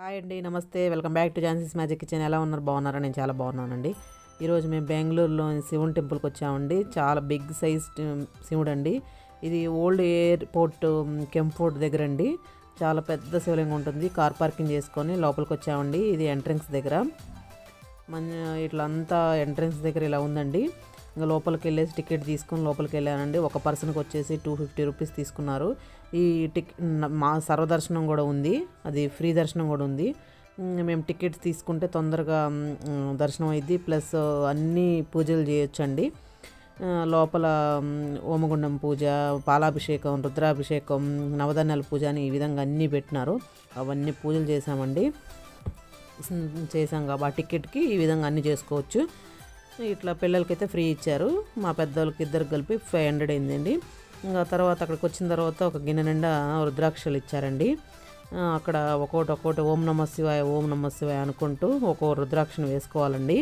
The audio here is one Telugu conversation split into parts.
హాయ్ అండి నమస్తే welcome back to Jhansi's magic kitchen ఎలా ఉన్నారు బాగున్నారా నేను చాలా బాగున్నానండి ఈరోజు మేము బెంగళూరులోని శివుని టెంపుల్కి వచ్చామండి చాలా బిగ్ సైజ్ శివుడు అండి ఇది ఓల్డ్ ఎయిర్పోర్ట్ కెంఫోర్ట్ దగ్గర అండి చాలా పెద్ద శివలింగం ఉంటుంది కార్ పార్కింగ్ చేసుకొని లోపలికి వచ్చామండి ఇది ఎంట్రన్స్ దగ్గర మన ఇట్లా అంతా ఎంట్రన్స్ దగ్గర ఇలా ఉందండి ఇంకా లోపలికి వెళ్ళేసి టికెట్ తీసుకొని లోపలికి వెళ్ళానండి ఒక పర్సన్కి వచ్చేసి టూ ఫిఫ్టీ రూపీస్ తీసుకున్నారు ఈ టిక్ మా సర్వదర్శనం కూడా ఉంది అది ఫ్రీ దర్శనం కూడా ఉంది ఉమ్, మేము టికెట్స్ తీసుకుంటే తొందరగా ఉమ్, దర్శనం అయింది ప్లస్ అన్ని పూజలు చేయొచ్చండి ఆ, లోపల ఉమ్, ఓమగుండం పూజ పాలాభిషేకం రుద్రాభిషేకం నవధాన్యాల పూజ అని ఈ విధంగా అన్నీ పెట్టినారు అవన్నీ పూజలు చేసామండి ఉమ్, చేసాం కాబట్టి ఆ టికెట్కి ఈ విధంగా అన్నీ చేసుకోవచ్చు ఇట్లా పిల్లలకైతే ఫ్రీ ఇచ్చారు మా పెద్దోళ్ళకి ఇద్దరు కలిపి ఫైవ్ హండ్రెడ్ అయిందండి ఇంకా తర్వాత అక్కడికి వచ్చిన తర్వాత ఒక గిన్నె నిండా రుద్రాక్షలు ఇచ్చారండి ఆ, అక్కడ ఒక్కొక్కటి ఒక్కొక్కటి ఓం నమ శివాయ ఓం నమ శివాయ అనుకుంటూ ఒక్కో రుద్రాక్షను వేసుకోవాలండి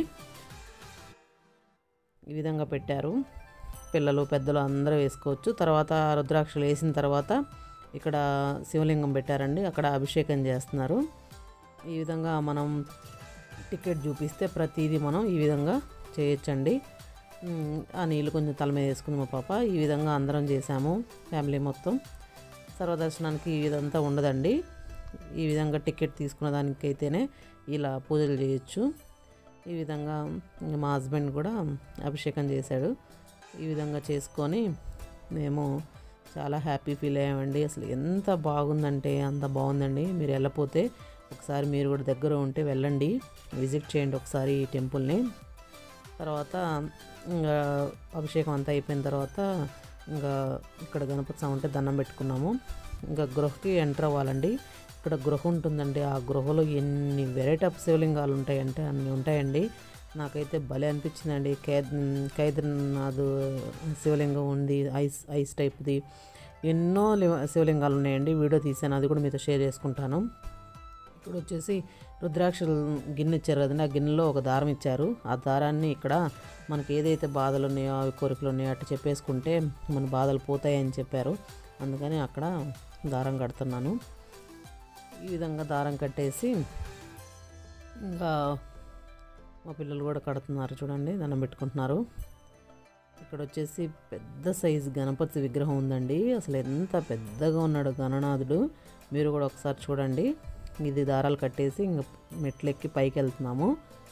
ఈ విధంగా పెట్టారు పిల్లలు పెద్దలు అందరూ వేసుకోవచ్చు తర్వాత రుద్రాక్షలు వేసిన తర్వాత ఇక్కడ శివలింగం పెట్టారండి అక్కడ అభిషేకం చేస్తున్నారు ఈ విధంగా మనం టికెట్ చూపిస్తే ప్రతిదీ మనం ఈ విధంగా చేయొచ్చండి ఉమ్, ఆ నీళ్ళు కొంచెం తల మీద వేసుకుంది మా పాప ఈ విధంగా అందరం చేసాము ఫ్యామిలీ మొత్తం సర్వదర్శనానికి ఈ విధంతా ఉండదండి ఈ విధంగా టికెట్ తీసుకున్న దానికైతేనే ఇలా పూజలు చేయొచ్చు ఈ విధంగా ఇంక మా హస్బెండ్ కూడా అభిషేకం చేశాడు ఈ విధంగా చేసుకొని మేము చాలా హ్యాపీ ఫీల్ అయ్యామండి అసలు ఎంత బాగుందంటే అంత బాగుందండి మీరు వెళ్ళపోతే ఒకసారి మీరు కూడా దగ్గర ఉంటే వెళ్ళండి విజిట్ చేయండి ఒకసారి ఈ టెంపుల్ని తర్వాత ఇంకా అభిషేకం అంతా అయిపోయిన తర్వాత ఇంకా ఇక్కడ గణపతి స్వామి ఉంటే దండం పెట్టుకున్నాము ఇంకా గృహకి ఎంటర్ అవ్వాలండి ఇక్కడ గృహ ఉంటుందండి ఆ గృహలో ఎన్ని వెరైటీ ఆఫ్ శివలింగాలు ఉంటాయంటే అన్ని ఉంటాయండి నాకైతే భలే అనిపించిందండి ఖైద్ ఖైదర్నాథ్ శివలింగం ఉంది ఐస్ ఐస్ టైప్ది ఎన్నో లి- శివలింగాలు ఉన్నాయండి వీడియో తీసాను అది కూడా మీతో షేర్ చేసుకుంటాను ఇక్కడ వచ్చేసి రుద్రాక్షలు గిన్నె ఇచ్చారు కదండి ఆ గిన్నెలో ఒక దారం ఇచ్చారు ఆ దారాన్ని ఇక్కడ మనకి ఏదైతే బాధలు ఉన్నాయో అవి కోరికలు ఉన్నాయో అట్లా చెప్పేసుకుంటే మన బాధలు పోతాయని చెప్పారు అందుకని అక్కడ దారం కడుతున్నాను ఈ విధంగా దారం కట్టేసి ఇంకా మా పిల్లలు కూడా కడుతున్నారు చూడండి దండం పెట్టుకుంటున్నారు ఇక్కడ వచ్చేసి పెద్ద సైజు గణపతి విగ్రహం ఉందండి అసలు ఎంత పెద్దగా ఉన్నాడు గణనాథుడు మీరు కూడా ఒకసారి చూడండి ఇది దారాలు కట్టేసి ఇంకా మెట్లెక్కి పైకి వెళ్తున్నాము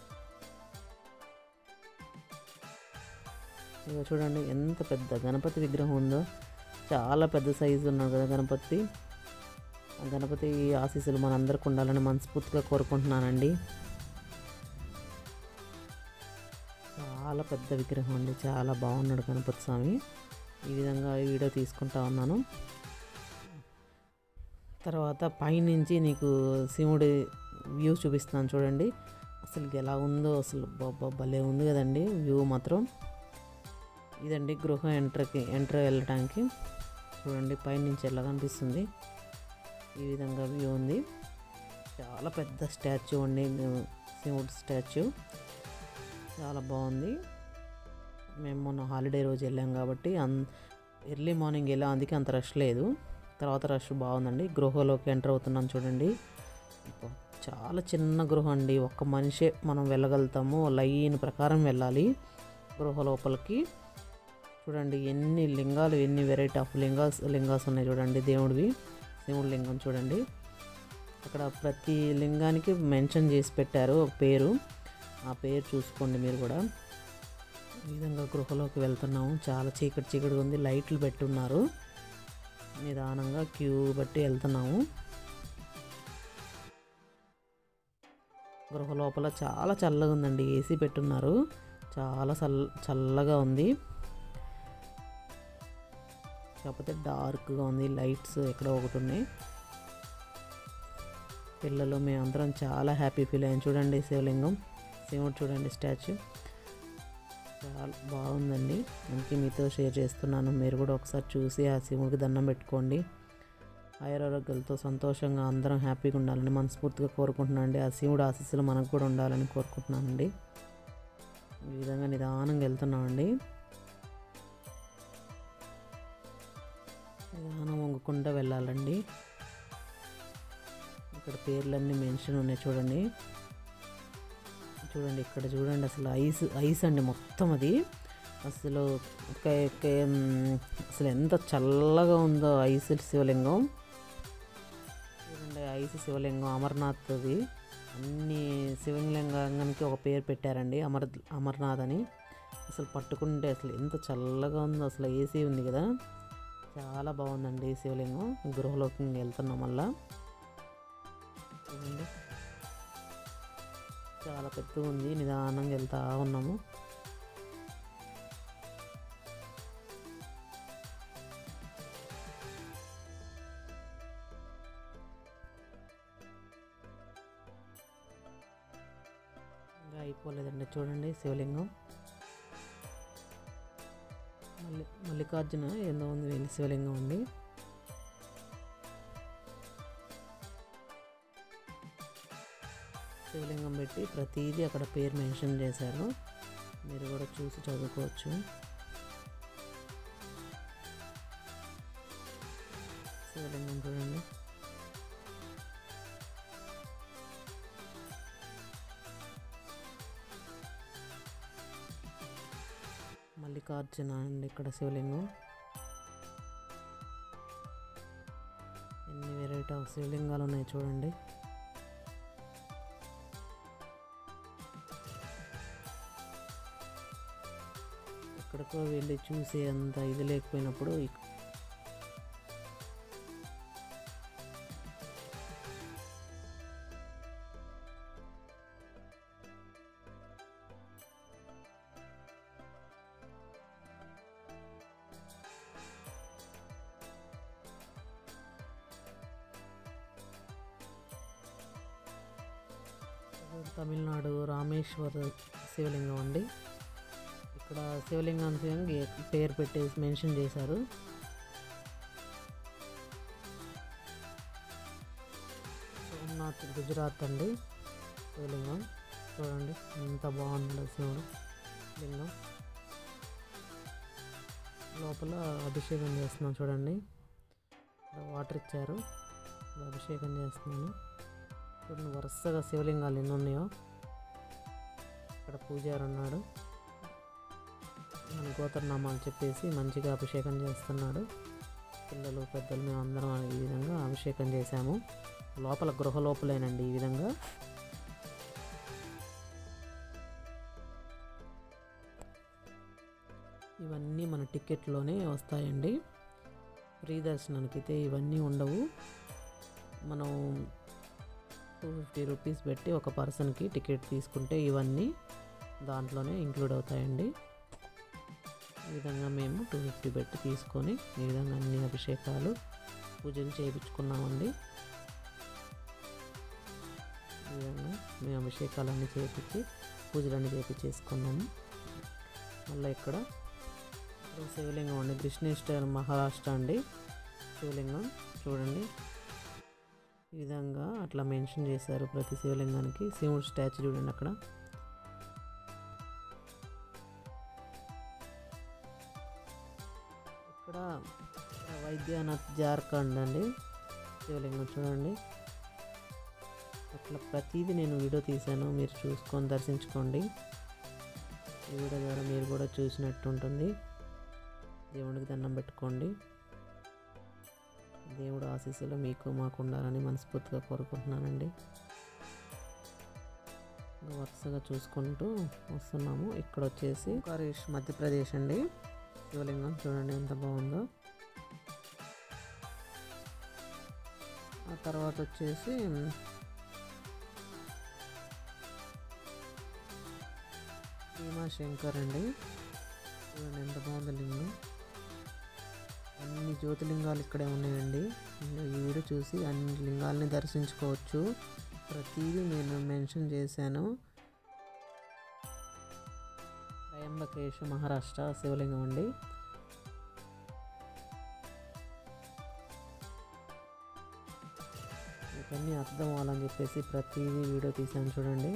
ఇక చూడండి ఎంత పెద్ద గణపతి విగ్రహం ఉందో చాలా పెద్ద సైజు ఉన్నాడు కదా గణపతి ఆ గణపతి ఆశీస్సులు మనందరికి ఉండాలని మనస్ఫూర్తిగా కోరుకుంటున్నానండి చాలా పెద్ద విగ్రహం అండి చాలా బాగున్నాడు గణపతి స్వామి ఈ విధంగా ఈ వీడియో తీసుకుంటా ఉన్నాను తర్వాత పైనుంచి నీకు శివుడి వ్యూ చూపిస్తున్నాను చూడండి అసలు ఎలా ఉందో అసలు బాబా భలే ఉంది కదండి వ్యూ మాత్రం ఇదండి గృహ ఎంట్రకి ఎంటర్ వెళ్ళటానికి చూడండి పైనుంచి ఎలా కనిపిస్తుంది ఈ విధంగా వ్యూ ఉంది చాలా పెద్ద స్టాచ్యూ అండి శివుడు స్టాచ్యూ చాలా బాగుంది మేము మొన్న హాలిడే రోజు వెళ్ళాం కాబట్టి అన్ ఎర్లీ మార్నింగ్ వెళ్ళాం అందుకే అంత రష్ లేదు తర్వాత రష్ బాగుందండి గృహలోకి ఎంటర్ అవుతున్నాం చూడండి అబ్బా, చాలా చిన్న గృహ అండి ఒక్క మనిషే మనం వెళ్ళగలుగుతాము లైన్ ప్రకారం వెళ్ళాలి గృహ లోపలికి చూడండి ఎన్ని లింగాలు ఎన్ని వెరైటీ ఆఫ్ లింగాస్ లింగాస్ ఉన్నాయి చూడండి దేవుడివి దేవుడి లింగం చూడండి అక్కడ ప్రతి లింగానికి మెన్షన్ చేసి పెట్టారు ఒక పేరు ఆ పేరు చూసుకోండి మీరు కూడా ఈ విధంగా గృహలోకి వెళ్తున్నాము చాలా చీకటి చీకటిగా ఉంది లైట్లు పెట్టున్నారు నిదానంగా క్యూ బట్టి వెళ్తున్నాము గృహ లోపల చాలా చల్లగా ఉందండి ఏసీ పెట్టున్నారు చాలా చల్ల చల్లగా ఉంది కాకపోతే డార్క్గా ఉంది లైట్స్ ఎక్కడో ఒకటి ఉన్నాయి పిల్లలు మేమందరం చాలా హ్యాపీ ఫీల్ అయ్యాం చూడండి శివలింగం శివుడు చూడండి స్టాచ్యూ చాలా బాగుందండి అందుకే మీతో షేర్ చేస్తున్నాను మీరు కూడా ఒకసారి చూసి ఆ శివుడికి దండం పెట్టుకోండి ఆయురారోగ్యాలతో సంతోషంగా అందరం హ్యాపీగా ఉండాలని మనస్ఫూర్తిగా కోరుకుంటున్నానండి ఆ శివుడు ఆశీస్సులు మనకు కూడా ఉండాలని కోరుకుంటున్నానండి ఈ విధంగా నిదానంగా వెళ్తున్నామండి నిదానం వంగకుండా వెళ్ళాలండి ఇక్కడ పేర్లన్నీ మెన్షన్ ఉన్నాయి చూడండి చూడండి ఇక్కడ చూడండి అసలు ఐస్ ఐస్ అండి మొత్తం అది అసలు కే- కే- మ్, అసలు ఎంత చల్లగా ఉందో ఐస్ శివలింగం చూడండి ఐస్ శివలింగం అమర్నాథ్ది అన్ని శివలింగానికి ఒక పేరు పెట్టారండి అమర్ అమర్నాథ్ అని అసలు పట్టుకుంటే అసలు ఎంత చల్లగా ఉందో అసలు ఏసీ ఉంది కదా చాలా బాగుందండి ఈ శివలింగం గృహలోకి వెళ్తున్నాం మళ్ళా చూడండి చాలా పెద్దగా ఉంది నిదానంగా వెళ్తా ఉన్నాము ఇంకా అయిపోలేదండి చూడండి శివలింగం మల్లి మల్లికార్జున ఏందో ఉంది వెళ్ళి శివలింగం ఉంది శివలింగం పెట్టి ప్రతిదీ అక్కడ పేరు మెన్షన్ చేశారు మీరు కూడా చూసి చదువుకోవచ్చు శివలింగం చూడండి మల్లికార్జున అండి ఇక్కడ శివలింగం ఎన్ని వెరైటీ ఆఫ్ శివలింగాలు ఉన్నాయి చూడండి ఎక్కడికో వెళ్ళి చూసే అంత ఇది లేకపోయినప్పుడు ఇక్- తమిళనాడు రామేశ్వర శివలింగం అండి ఇక్కడ శివలింగానికి పేరు పెట్టేసి మెన్షన్ చేశారు సోమనాథ్ గుజరాత్ అండి శివలింగం చూడండి ఎంత బాగున్నాడు శివుడు లింగం లోపల అభిషేకం చేస్తున్నాం చూడండి ఇక్కడ వాటర్ ఇచ్చారు ఇక్కడ అభిషేకం చేస్తున్నాను చూడండి వరుసగా శివలింగాలు ఎన్ని ఉన్నాయో ఇక్కడ పూజారి ఉన్నాడు మన గోత్రనామాలు చెప్పేసి మంచిగా అభిషేకం చేస్తున్నాడు పిల్లలు పెద్దలు మేము అందరం ఈ విధంగా అభిషేకం చేశాము లోపల గృహ లోపలేనండి ఈ విధంగా ఇవన్నీ మన టికెట్లోనే వస్తాయండి ఫ్రీ దర్శనానికి అయితే ఇవన్నీ ఉండవు మనం టూ ఫిఫ్టీ రూపీస్ పెట్టి ఒక పర్సన్కి టికెట్ తీసుకుంటే ఇవన్నీ దాంట్లోనే ఇంక్లూడ్ అవుతాయండి ఈ విధంగా మేము టూ ఫిఫ్టీ పెట్టి తీసుకొని ఈ విధంగా అన్ని అభిషేకాలు పూజలు చేయించుకున్నామండి ఈ విధంగా మేము అభిషేకాలన్నీ చేయించి పూజలన్నీ చేయించేసుకున్నాము మళ్ళీ ఇక్కడ ఇక్కడ శివలింగం అండి కృష్ణేశ్వర మహారాష్ట్ర అండి శివలింగం చూడండి ఈ విధంగా అట్లా మెన్షన్ చేశారు ప్రతి శివలింగానికి శివుడు స్టాచ్యూ చూడండి అక్కడ ఇక్కడ వైద్యనాథ్ జార్ఖండ్ అండి శివలింగం చూడండి అట్లా ప్రతిదీ నేను వీడియో తీశాను మీరు చూసుకొని దర్శించుకోండి ఈ వీడియో ద్వారా మీరు కూడా చూసినట్టు ఉంటుంది దేవుడికి దండం పెట్టుకోండి దేవుడు ఆశీస్సులు మీకు మాకు ఉండాలని మనస్ఫూర్తిగా కోరుకుంటున్నానండి ఇంకా వరుసగా చూసుకుంటూ వస్తున్నాము ఇక్కడ వచ్చేసి ఓంకారేష్ మధ్యప్రదేశ్ అండి శివలింగం చూడండి ఎంత బాగుందో ఆ తర్వాత వచ్చేసి భీమాశంకర్ అండి చూడండి ఎంత బాగుంది లింగం అన్ని జ్యోతిలింగాలు ఇక్కడే ఉన్నాయండి ఇంకా ఈ వీడియో చూసి అన్ని లింగాలని దర్శించుకోవచ్చు ప్రతిదీ నేను మెన్షన్ చేశాను త్రయంబకేశ మహారాష్ట్ర శివలింగం అండి ఇవన్నీ అర్థం అవ్వాలని చెప్పేసి ప్రతిదీ వీడియో తీసాను చూడండి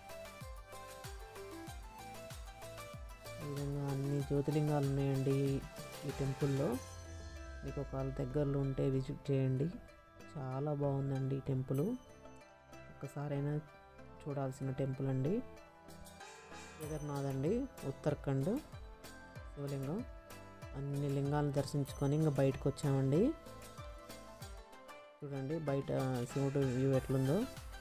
ఈ విధంగా అన్ని జ్యోతిలింగాలు ఉన్నాయండి ఈ టెంపుల్లో మీకు ఒకవేళ దగ్గరలో ఉంటే విజిట్ చేయండి చాలా బాగుందండి ఈ టెంపుల్ ఒక్కసారైనా చూడాల్సిన టెంపుల్ అండి కేదార్నాథ్ అండి ఉత్తరాఖండ్ శివలింగం అన్ని లింగాలను దర్శించుకొని ఇంకా బయటకు వచ్చామండి చూడండి బయట శివుడు వ్యూ ఎట్లుందో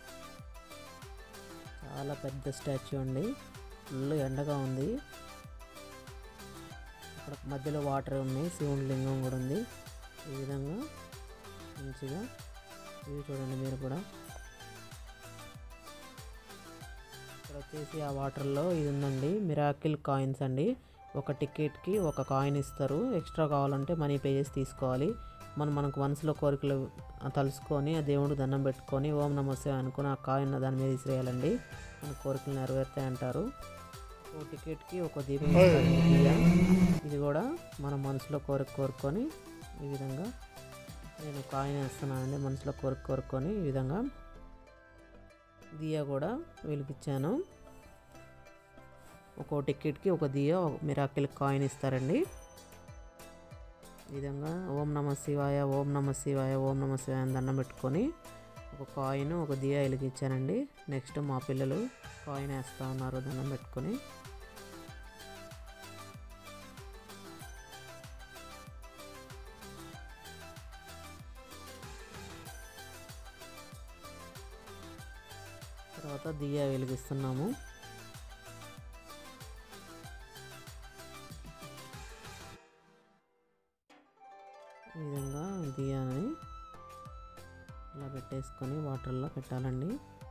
చాలా పెద్ద స్టాచ్యూ అండి ఫుల్ ఎండగా ఉంది అక్కడ మధ్యలో వాటర్ ఉన్నాయి శివుని లింగం కూడా ఉంది ఈ విధంగా మంచిగా వ్యూ చూడండి మీరు కూడా ఇక్కడ వచ్చేసి ఆ వాటర్లో ఇది ఉందండి మిరాకిల్ కాయిన్స్ అండి ఒక టికెట్కి ఒక కాయిన్ ఇస్తారు ఎక్స్ట్రా కావాలంటే మనీ పే చేసి తీసుకోవాలి మనం మనకు మనసులో కోరికలు తలుసుకొని ఆ దేవుడు దండం పెట్టుకొని ఓం నమస్తే అనుకుని ఆ కాయిన్ దాని మీద విసిరేయాలండి మన కోరికలు నెరవేరుతాయి అంటారు ఒక టికెట్కి ఒక దీపం ఇస్తారండి దియ్య. ఇది కూడా మన మనసులో కోరిక కోరుకొని ఈ విధంగా నేను కాయిన్ వేస్తున్నానండి మనసులో కోరిక కోరుకొని ఈ విధంగా దియా కూడా వెలిగించాను ఒక్కో టికెట్కి ఒక దియా ఒక మిరాకిల్ కాయిన్ ఇస్తారండి ఈ విధంగా ఓం నమ శివాయ ఓం నమ శివాయ ఓం నమ శివాయ అని దండం పెట్టుకొని ఒక కాయిన్ ఒక దియా వెలిగించానండి నెక్స్ట్ మా పిల్లలు కాయిన్ వేస్తూ ఉన్నారు దండం పెట్టుకొని తర్వాత దియా వెలిగిస్తున్నాము ఈ విధంగా దియాని ఇలా పెట్టేసుకొని వాటర్లో పెట్టాలండి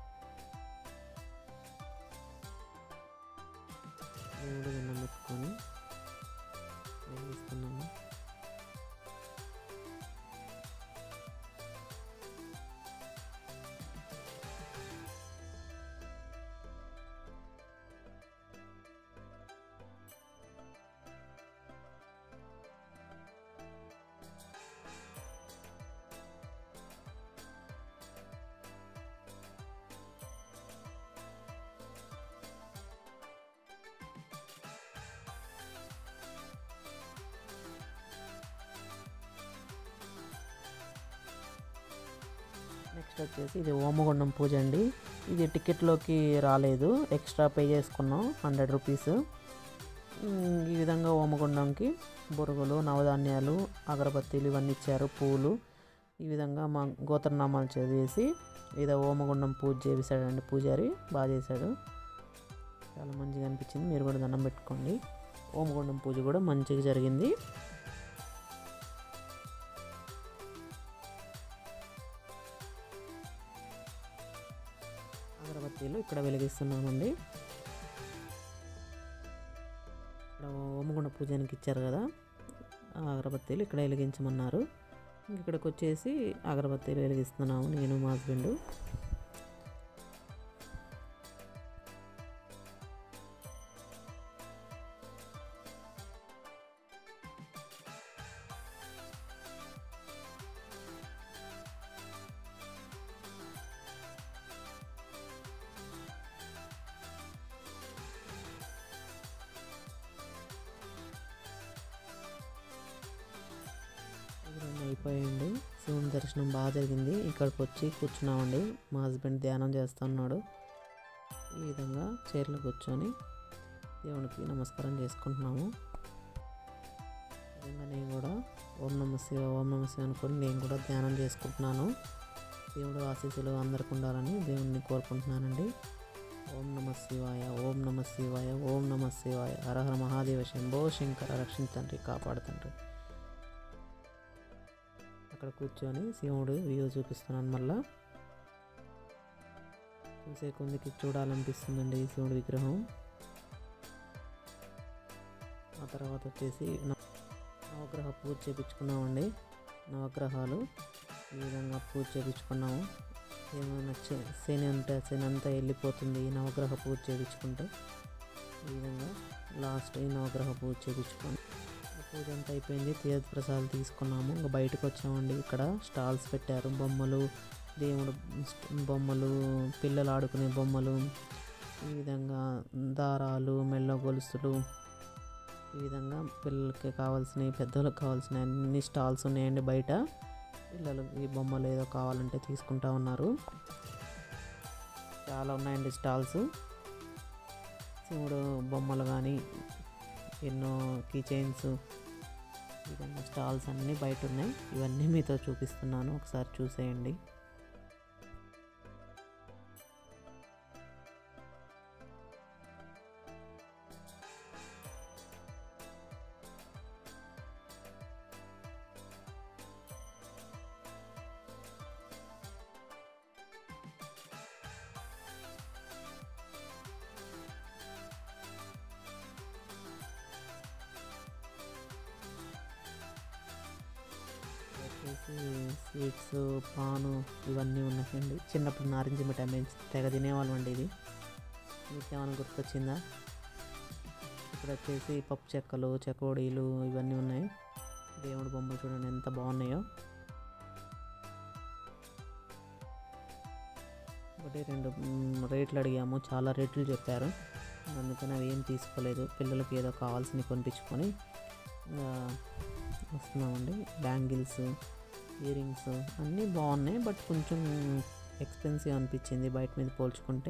దేవుడు దండం పెట్టుకొని వెలిగిస్తున్నాము నెక్స్ట్ వచ్చేసి ఇది ఓమగుండం పూజ అండి ఇది టికెట్లోకి రాలేదు ఎక్స్ట్రా పే చేసుకున్నాం హండ్రెడ్ రూపీస్ ఉమ్, ఈ విధంగా ఓమగుండంకి బురుగులు నవధాన్యాలు అగరబత్తీలు ఇవన్నీ ఇచ్చారు పూలు ఈ విధంగా మా గోత్రనామాలు చదివేసి ఇదో ఓమగుండం పూజ చేశాడండి పూజారి బాగా చేశాడు చాలా మంచిగా అనిపించింది మీరు కూడా దండం పెట్టుకోండి ఓమగుండం పూజ కూడా మంచిగా జరిగింది అగరబత్తీలు ఇక్కడ వెలిగిస్తున్నామండి ఇక్కడ ఓమగుండ పూజానికి ఇచ్చారు కదా ఆ అగరబత్తీలు ఇక్కడ వెలిగించమన్నారు ఇంక ఇక్కడికి వచ్చేసి అగరబత్తీలు వెలిగిస్తున్నాము నేను మా హస్బెండ్ ఇవన్నీ అయిపోయాయండి శివుని దర్శనం బాగా జరిగింది ఇక్కడికి వచ్చి కూర్చున్నామండి మా హస్బెండ్ ధ్యానం చేస్తున్నాడు ఈ విధంగా చైర్లో కూర్చొని దేవునికి నమస్కారం చేసుకుంటున్నాము ఈ విధంగా నేను కూడా ఓం నమ శివ ఓం నమ శివ అనుకొని నేను కూడా ధ్యానం చేసుకుంటున్నాను దేవుడు ఆశీస్సులు అందరికి ఉండాలని దేవుణ్ణి కోరుకుంటున్నానండి ఓం నమ శివాయ ఓం నమ శివాయ ఓం నమ శివాయ హరహర మహాదేవ శంభో శంకర రక్షించండి కాపాడుతండ్రి అక్కడ కూర్చొని శివుడు వ్యూ చూపిస్తున్నాను మళ్ళా చూసే కొందికి చూడాలనిపిస్తుందండి ఈ శివుడి విగ్రహం ఆ తర్వాత వచ్చేసి నవ- నవగ్రహ పూజ చేపించుకున్నామండి నవగ్రహాలు ఈ విధంగా పూజ చేపించుకున్నాము ఏమైనా చె- శని ఉంటే ఆ శని అంతా వెళ్ళిపోతుంది ఈ నవగ్రహ పూజ చేపించుకుంటే ఈ విధంగా లాస్ట్ ఈ నవగ్రహ పూజ చేపించుకొని ఆ పూజ అంతా అయిపోయింది తీర్థ ప్రసాదాలు తీసుకున్నాము ఇంకా బయటకు వచ్చామండి ఇక్కడ స్టాల్స్ పెట్టారు బొమ్మలు దేవుడు స్ట్- బొమ్మలు పిల్లలు ఆడుకునే బొమ్మలు ఈ విధంగా దారాలు మెల్ల గొలుసులు ఈ విధంగా పిల్లలకి కావాల్సినవి పెద్దలకు కావాల్సిన అన్ని స్టాల్స్ ఉన్నాయండి బయట పిల్లలు ఈ బొమ్మలు ఏదో కావాలంటే తీసుకుంటా ఉన్నారు చాలా ఉన్నాయండి స్టాల్స్ శివుడు బొమ్మలు కానీ ఎన్నో కీ చైన్స్ విధంగా స్టాల్స్ అన్నీ బయట ఉన్నాయి ఇవన్నీ మీతో చూపిస్తున్నాను ఒకసారి చూసేయండి వచ్చేసి స్వీట్స్ పాను ఇవన్నీ ఉన్నాయండి చిన్నప్పుడు నారింజ మిఠాయి మేము తెగ తినేవాళ్ళం అండి ఇది మీకేమైనా గుర్తొచ్చిందా ఇక్కడ వచ్చేసి పప్పు చెక్కలు చెకోడీలు ఇవన్నీ ఉన్నాయి దేవుడి బొమ్మలు చూడండి ఎంత బాగున్నాయో ఒకటి రెండు మ్, రేట్లు అడిగాము చాలా రేట్లు చెప్పారు అందుకని అవి ఏం తీసుకోలేదు పిల్లలకి ఏదో కావాల్సినవి కొనిపించుకొని ఇంకా వస్తున్నామండి బ్యాంగిల్స్ ఇయర్ రింగ్స్ అన్నీ బాగున్నాయి బట్ కొంచెం ఎక్స్పెన్సివ్ అనిపించింది బయట మీద పోల్చుకుంటే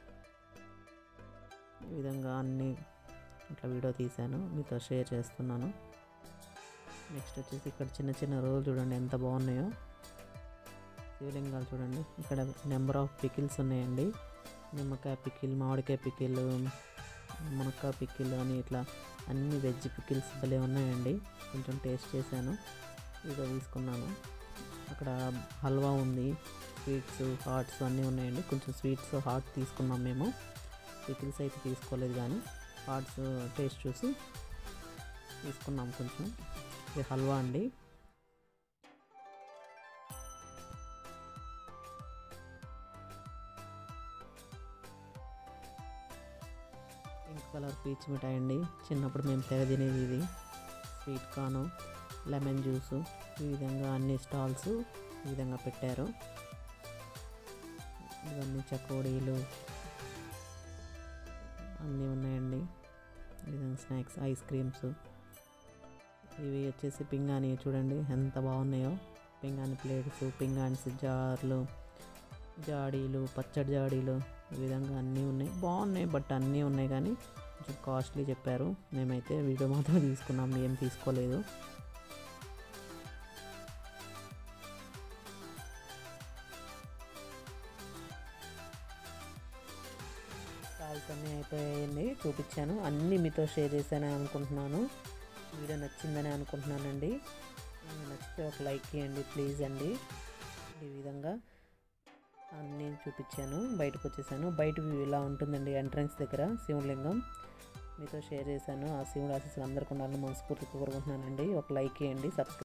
ఈ విధంగా అన్నీ ఇట్లా వీడియో తీశాను మీతో షేర్ చేస్తున్నాను నెక్స్ట్ వచ్చేసి ఇక్కడ చిన్న చిన్న రోలు చూడండి ఎంత బాగున్నాయో శివలింగాలు చూడండి ఇక్కడ నెంబర్ ఆఫ్ పికిల్స్ ఉన్నాయండి నిమ్మకాయ పికిల్ మామిడికాయ పికిల్ మునక్కాయ పికిల్ అని ఇట్లా అన్ని వెజ్ పికిల్స్ భలే ఉన్నాయండి కొంచెం టేస్ట్ చేశాను ఇదో తీసుకున్నాను అక్కడ హల్వా ఉంది స్వీట్స్ హాట్స్ అన్నీ ఉన్నాయండి కొంచెం స్వీట్స్ హాట్ తీసుకున్నాం మేము పికిల్స్ అయితే తీసుకోలేదు కానీ హాట్స్ టేస్ట్ చూసి తీసుకున్నాం కొంచెం ఇది హల్వా అండి పింక్ కలర్ పీచ్ మిఠాయి అండి చిన్నప్పుడు మేము తెగ తినేది ఇది స్వీట్ కార్న్ లెమన్ జ్యూసు ఈ విధంగా అన్ని స్టాల్స్ ఈ విధంగా పెట్టారు ఇవన్నీ చకోడీలు అన్నీ ఉన్నాయండి ఈ విధంగా స్నాక్స్ ఐస్ క్రీమ్స్ ఇవి వచ్చేసి పింగాణి చూడండి ఎంత బాగున్నాయో పింగాణి ప్లేట్స్ పింగాణి జార్లు జాడీలు పచ్చడి జాడీలు ఈ విధంగా అన్నీ ఉన్నాయి బాగున్నాయి బట్ అన్నీ ఉన్నాయి కానీ కొంచెం కాస్ట్లీ చెప్పారు మేమైతే వీడియో మాత్రం తీసుకున్నాం ఏం తీసుకోలేదు స్టాల్స్ అన్నీ అయిపోయాయండి చూపించాను అన్నీ మీతో షేర్ చేశానని అనుకుంటున్నాను వీడియో నచ్చిందని అనుకుంటున్నానండి నచ్చితే ఒక లైక్ చేయండి ప్లీజ్ అండి ఈ విధంగా అన్నీ చూపించాను బయటకు వచ్చేసాను బయట వ్యూ ఇలా ఉంటుందండి ఎంట్రన్స్ దగ్గర శివలింగం మీతో షేర్ చేశాను ఆ శివుడు ఆశీస్సులు అందరికీ ఉండాలని మనస్ఫూర్తిగా కోరుకుంటున్నానండి ఒక లైక్ చేయండి సబ్స్క్రైబ్